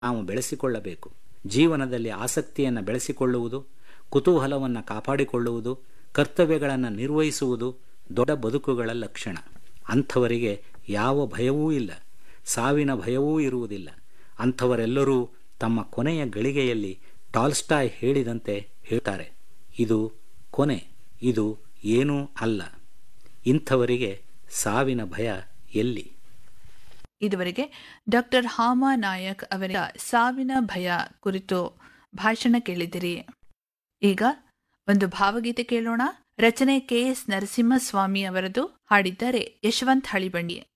ನಾವು ಬೆಳೆಸಿಕೊಳ್ಳಬೇಕು ಜೀವನದಲ್ಲಿ ಆಸಕ್ತಿಯನ್ನು ಬೆಳೆಸಿಕೊಳ್ಳುವುದು ಕುತೂಹಲವನ್ನು ಕಾಪಾಡಿಕೊಳ್ಳುವುದು ಕರ್ತವ್ಯಗಳನ್ನು ನಿರ್ವಹಿಸುವುದು ದೊಡ್ಡ ಬದುಕುಗಳ ಲಕ್ಷಣ ಅಂಥವರಿಗೆ ಯಾವ ಭಯವೂ ಇಲ್ಲ ಸಾವಿನ ಭಯವೂ ಇರುವುದಿಲ್ಲ ಅಂಥವರೆಲ್ಲರೂ ತಮ್ಮ ಕೊನೆಯ ಗಳಿಗೆಯಲ್ಲಿ ಟಾಲ್ಸ್ಟಾಯ್ ಹೇಳಿದಂತೆ ಹೇಳ್ತಾರೆ ಇದು ಕೊನೆ ಇದು ಏನೂ ಅಲ್ಲ ಇಂಥವರಿಗೆ ಸಾವಿನ ಭಯ ಎಲ್ಲಿ ಇದುವರೆಗೆ ಡಾಕ್ಟರ್ ಹಾಮಾ ನಾಯಕ್ ಅವರ ಸಾವಿನ ಭಯ ಕುರಿತು ಭಾಷಣ ಕೇಳಿದಿರಿ ಈಗ ಒಂದು ಭಾವಗೀತೆ ಕೇಳೋಣ ರಚನೆ ಕೆ ಎಸ್ ನರಸಿಂಹಸ್ವಾಮಿ ಅವರದು ಹಾಡಿದ್ದಾರೆ ಯಶವಂತ್ ಹಳಿಬಂಡಿ